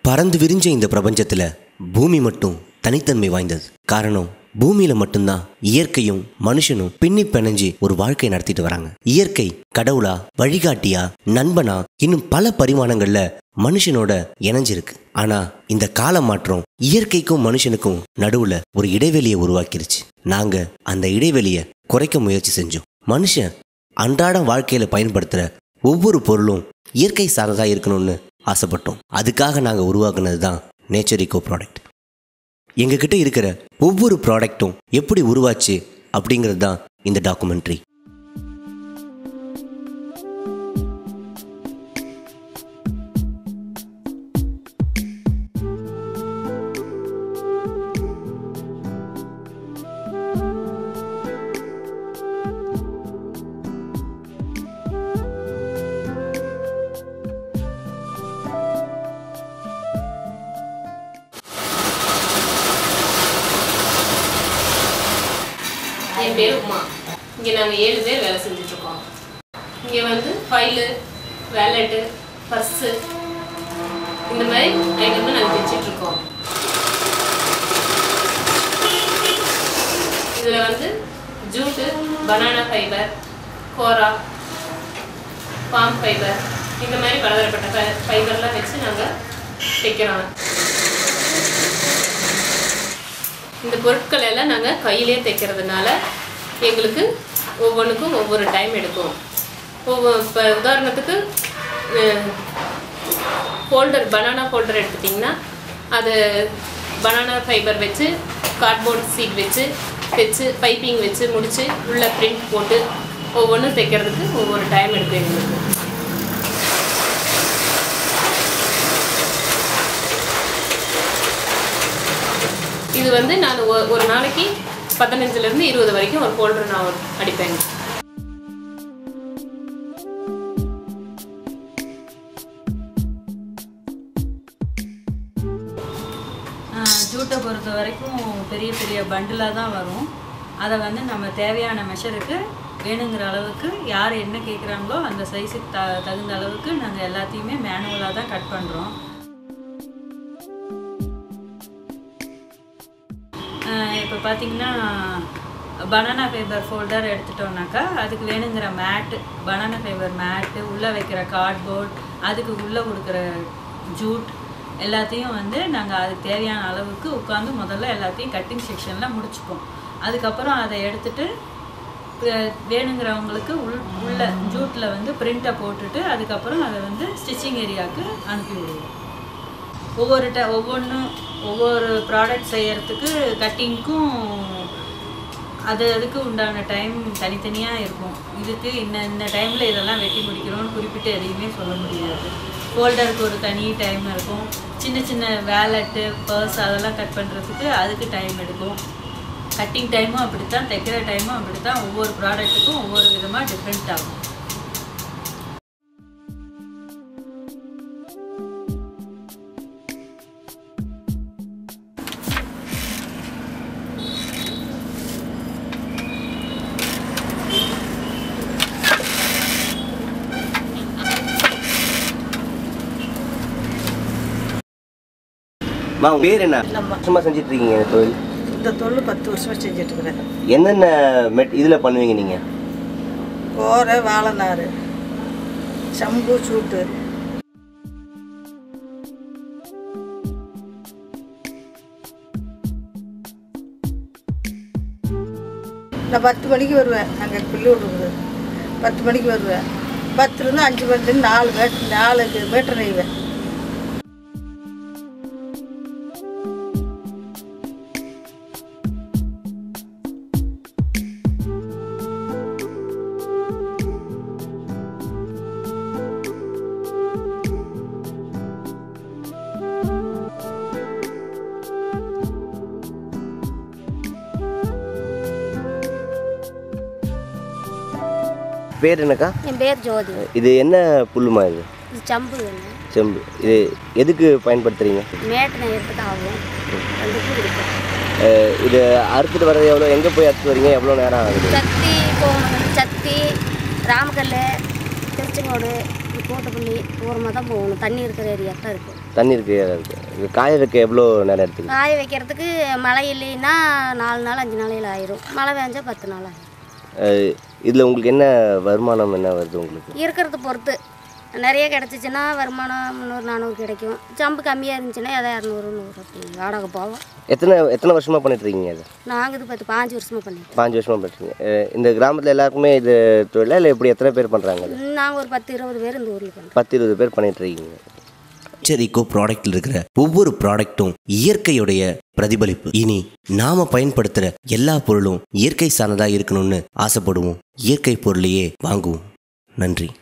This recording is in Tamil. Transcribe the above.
பறந்து விரிஞ்ச இந்த பிரபஞ்சத்துல பூமி மட்டும் தனித்தன்மை வாய்ந்தது காரணம் பூமியில மட்டும்தான் இயற்கையும் மனுஷனும் பின்னி பிணைஞ்சு ஒரு வாழ்க்கை நடத்திட்டு வராங்க இயற்கை கடவுளா வழிகாட்டியா நண்பனா இன்னும் பல பரிமாணங்கள்ல மனுஷனோட இணைஞ்சிருக்கு ஆனா இந்த கால மாற்றம் இயற்கைக்கும் மனுஷனுக்கும் நடுவுல ஒரு இடைவெளியை உருவாக்கிருச்சு நாங்க அந்த இடைவெளியை குறைக்க முயற்சி செஞ்சோம் மனுஷன் அன்றாட வாழ்க்கையில பயன்படுத்துற ஒவ்வொரு பொருளும் இயற்கை சார்ந்ததா இருக்கணும்னு ஆசைப்பட்டோம் அதுக்காக நாங்கள் உருவாக்குனது தான் நேச்சர் இக்கோ ப்ராடக்ட் எங்ககிட்ட இருக்கிற ஒவ்வொரு ப்ராடக்ட்டும் எப்படி உருவாச்சு அப்படிங்கிறது தான் இந்த டாக்குமெண்ட்ரி என் பேர் உமா இங்கே நாங்கள் ஏழு பேர் வேலை செஞ்சுட்ருக்கோம் இங்கே வந்து ஃபைலு வேலெட்டு பர்ஸு இந்த மாதிரி ஐட்டம்லாம் நாங்கள் தைச்சிட்ருக்கோம் இதில் வந்து ஜூட்டு பனானா ஃபைபர் கோரா பாம் ஃபைபர் இந்த மாதிரி பலதரப்பட்ட ஃபைபர்லாம் வச்சு நாங்கள் தைக்கிறோம் இந்த பொருட்கள் எல்லாம் நாங்கள் கையிலே தைக்கிறதுனால எங்களுக்கு ஒவ்வொன்றுக்கும் ஒவ்வொரு டைம் எடுக்கும் ஒவ்வொரு இப்போ உதாரணத்துக்கு ஃபோல்டர் பனானா ஃபோல்டர் எடுத்துட்டிங்கன்னா அது பனானா ஃபைபர் வச்சு கார்ட்போர்ட் சீட் வச்சு தைச்சு பைப்பிங் வச்சு முடித்து உள்ள பிரிண்ட் போட்டு ஒவ்வொன்றும் தைக்கிறதுக்கு ஒவ்வொரு டைம் எடுக்கும் எங்களுக்கு இது வந்து நான் ஒ- ஒரு நாளைக்கு பதினஞ்சுலேருந்து இருபது வரைக்கும் ஒரு ஃபோல்டர் நான் அடிப்பேங்க ஜூட்டை பொறுத்த வரைக்கும் பெரிய பெரிய பண்டிலாக தான் வரும் அதை வந்து நம்ம தேவையான மெஷருக்கு வேணுங்கிற அளவுக்கு யார் என்ன கேட்குறாங்களோ அந்த சைஸுக்கு த தகுந்த அளவுக்கு நாங்கள் எல்லாத்தையுமே மேனுவலாக தான் கட் பண்ணுறோம் இப்போ பார்த்தீங்கன்னா பனானா ஃபைபர் ஃபோல்டர் எடுத்துட்டோம்னாக்கா அதுக்கு வேணுங்கிற மேட்டு பனானா ஃபைபர் மேட்டு உள்ளே வைக்கிற கார்ட்போர்ட் அதுக்கு உள்ளே கொடுக்குற ஜூட் எல்லாத்தையும் வந்து நாங்கள் அதுக்கு தேவையான அளவுக்கு உட்காந்து முதல்ல எல்லாத்தையும் கட்டிங் செக்ஷனில் முடிச்சுப்போம் அதுக்கப்புறம் அதை எடுத்துட்டு அஹ், வேணுங்கிறவங்களுக்கு உள் உள்ள ஜூட்டில் வந்து பிரிண்ட்டை போட்டுட்டு அதுக்கப்புறம் அதை வந்து ஸ்டிச்சிங் ஏரியாவுக்கு அனுப்பி விடுவோம் ஒவ்வொரு ட ஒவ்வொன்றும் ஒவ்வொரு ப்ராடக்ட் செய்யறதுக்கு கட்டிங்க்கும் அது அதுக்கு உண்டான டைம் தனித்தனியாக இருக்கும் இதுக்கு இன்ன இந்த டைமில் இதெல்லாம் வெட்டி முடிக்கிறோம்னு குறிப்பிட்டு எதையுமே சொல்ல முடியாது ஃபோல்டருக்கு ஒரு தனி டைம் இருக்கும் சின்ன சின்ன வேலெட்டு பர்ஸ் அதெல்லாம் கட் பண்ணுறதுக்கு அதுக்கு டைம் எடுக்கும் கட்டிங் டைமும் அப்படித்தான் தைக்கிற டைமும் அப்படித்தான் ஒவ்வொரு ப்ராடக்ட்டுக்கும் ஒவ்வொரு விதமாக டிஃப்ரெண்ட் ஆகும் மா உங்க பேர் என்ன இல்லம்மா. சும்மா செஞ்சுட்டு இருக்கீங்க இந்த தொழில் இந்த தொழில் பத்து வருஷமா செஞ்சுட்டு இருக்கிறேன் என்னென்ன மெட் இதில் பண்ணுவீங்க நீங்கள் கோரை வாழைநாறு சம்பு சூட்டு நான் பத்து மணிக்கு வருவேன் அங்கே பில்லூர் இருக்குது பத்து மணிக்கு வருவேன் பத்துலேருந்து அஞ்சு மணி நாலு மீட்டர் நாலு மீட்டர் நெய்வேன் பேர் என்னக்கா என் பேர் ஜோதி இது என்ன புல்லுமா இது இது சம்பு வேணும் செம்பு இது எதுக்கு பயன்படுத்துறீங்க மேட்டு நெய்யறதுக்கு ஆகும் ரெண்டுக்கும் இருக்கும் அஹ் இது அறுத்துட்டு வர்றது எவ்வளோ எங்கே போய் அறுத்து வரீங்க எவ்வளோ நேரம் ஆகுது சத்தி போகணும் சத்தி ராமக்கல் திருச்செங்கோடு கோட்டப்பள்ளி தூரமாக தான் போகணும் தண்ணி இருக்கிற ஏரியா தான் இருக்கும் தண்ணி இருக்கு இருக்கு இது காய வைக்க எவ்வளோ நேரம் எடுத்துக்கு காய வைக்கிறதுக்கு மழை இல்லைன்னா நாலு நாள் அஞ்சு நாளையில் ஆயிரும் மழை பெஞ்சா பத்து நாள் ஆயிரும் இதில் உங்களுக்கு என்ன வருமானம் என்ன வருது உங்களுக்கு இருக்கிறத பொறுத்து நிறைய கிடச்சிச்சின்னா வருமானம் முந்நூறு நானூறு கிடைக்கும் சம்பு கம்மியாக இருந்துச்சுன்னா எதாவது இரநூறு நூறு அப்படி வாடகை போவோம் எத்தனை எத்தனை வருஷமாக பண்ணிட்டு இருக்கீங்க அது நாங்கள் இது பத்து பாஞ்சு வருஷமாக பண்ணிட்டோம் பாஞ்சு வருஷமாக பண்ணிருக்கீங்க அஹ் இந்த கிராமத்தில் எல்லாருக்குமே இது தொழிலா இல்லை எப்படி எத்தனை பேர் பண்ணுறாங்க அது நாங்கள் ஒரு பத்து இருபது பேர் இந்த ஊரில் பண்ணுறோம் பத்து இருபது பேர் பண்ணிட்டு இருக்கீங்க செரிகோ ப்ராடக்ட்டில் இருக்கிற ஒவ்வொரு ப்ராடக்ட்டும் இயற்கையுடைய பிரதிபலிப்பு இனி நாம பயன்படுத்துகிற எல்லா பொருளும் இயற்கை சார்ந்ததாக இருக்கணும்னு ஆசைப்படுவோம் இயற்கை பொருளையே வாங்குவோம் நன்றி